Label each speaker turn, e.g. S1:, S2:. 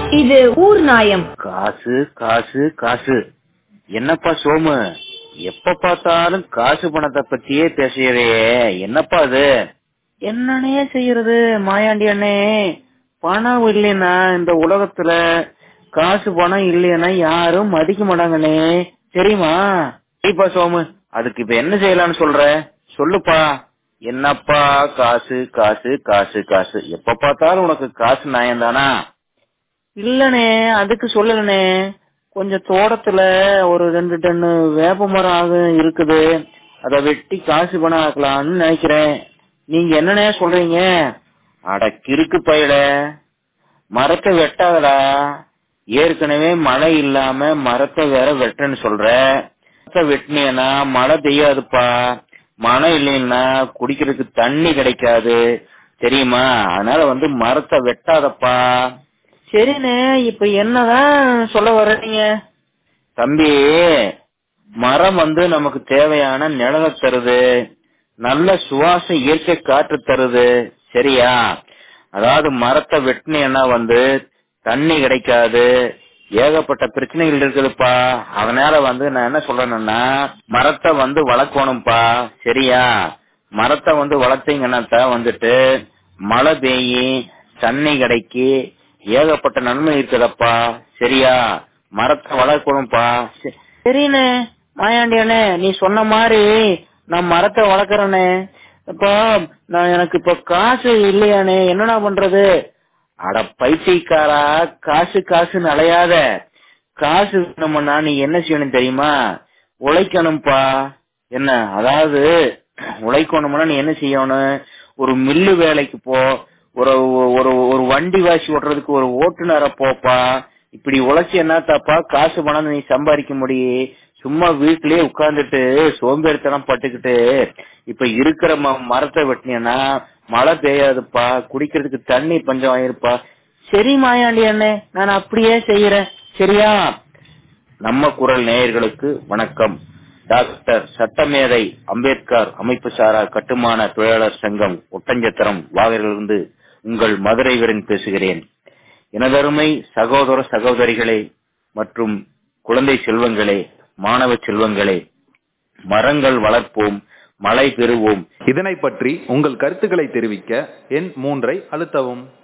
S1: இது ஊர் நாயம்
S2: காசு காசு காசு என்னப்பா சோமு எப்ப பார்த்தாலும் காசு பணத்தை பத்தியே பேசுறே என்னப்பா அது என்னன்னே செய்யறது மாயாண்டி அண்ணே பணம் இல்லைன்னா இந்த உலகத்துல காசு பணம் இல்லைன்னா யாரும் மதிக்க மாட்டாங்கண்ணே தெரியுமா சரிப்பா சோமு அதுக்கு இப்ப என்ன செய்யலாம்னு சொல்ற சொல்லுப்பா என்னப்பா காசு காசு காசு காசு எப்ப பார்த்தாலும் உனக்கு காசு நியாயம் தானா இல்லனே அதுக்கு சொல்லலனே கொஞ்சம் தோட்டத்துல ஒரு ரெண்டு டன்னு வேப்ப மரம் ஆக இருக்குது அத வெட்டி காசு பணம் ஆக்கலாம்னு நினைக்கிறேன் நீங்க என்னனே சொல்றீங்க அட கிறுக்கு பயில மரத்தை வெட்டாதடா ஏற்கனவே மழை இல்லாம மரத்தை வேற வெட்டுன்னு சொல்ற மரத்தை வெட்டினீங்கன்னா மழை பெய்யாதுப்பா மழை இல்லைன்னா குடிக்கிறதுக்கு தண்ணி கிடைக்காது தெரியுமா அதனால வந்து மரத்தை வெட்டாதப்பா சரிண்ணே இப்ப என்னதான் சொல்ல வர்றீங்க தம்பி மரம் வந்து நமக்கு தேவையான நிழலை தருது நல்ல சுவாசம் இயற்கை காற்று தருது சரியா அதாவது மரத்தை வெட்டினீங்கன்னா வந்து தண்ணி கிடைக்காது ஏகப்பட்ட பிரச்சனைகள் இருக்குதுப்பா அதனால வந்து நான் என்ன சொல்றேன்னா மரத்தை வந்து வளர்க்கணும்ப்பா சரியா மரத்தை வந்து வளர்த்தீங்கன்னா வந்துட்டு மழை பெய்யும் தண்ணி கிடைக்கி ஏகப்பட்ட நன்மை இருக்குதப்பா சரியா மரத்தை வளர்க்கணும்ப்பா சரிண்ணே மாயாண்டி அண்ணே நீ சொன்ன மாதிரி நான் மரத்தை வளர்க்கறேனே இப்போ நான் எனக்கு இப்ப காசு இல்லையானே என்னடா பண்றது அட பைத்தியக்காரா காசு காசுன்னு அலையாத காசு வேணும்னா நீ என்ன செய்யணும் தெரியுமா உழைக்கணும்ப்பா என்ன அதாவது உழைக்கணும்னா நீ என்ன செய்யணும் ஒரு மில்லு வேலைக்கு போ ஒரு ஒரு ஒரு வண்டி வாசி ஓட்டுறதுக்கு ஒரு ஓட்டுநரை போப்பா இப்படி உழைச்சி என்னத்தாப்பா காசு பணம் நீ சம்பாதிக்க முடியும் சும்மா வீட்லயே உட்கார்ந்துட்டு சோம்பேறித்தனம் பட்டுக்கிட்டு இப்ப இருக்கிற மரத்தை வெட்டினா மழை பெய்யாதுப்பா குடிக்கிறதுக்கு தண்ணி பஞ்சம் ஆயிருப்பா சரி மாயாண்டி அண்ணே நான் அப்படியே செய்யறேன் சரியா நம்ம குரல் நேயர்களுக்கு வணக்கம் டாக்டர் சட்டமேதை அம்பேத்கர் அமைப்பு சாரா கட்டுமான தொழிலாளர் சங்கம் ஒட்டஞ்சத்திரம் வாகரிலிருந்து உங்கள் மதுரை வீரன் பேசுகிறேன் எனதருமை சகோதர சகோதரிகளே மற்றும் குழந்தை செல்வங்களே மாணவ செல்வங்களே மரங்கள் வளர்ப்போம் மழை பெறுவோம்
S3: இதனை பற்றி உங்கள் கருத்துக்களை தெரிவிக்க எண் மூன்றை அழுத்தவும்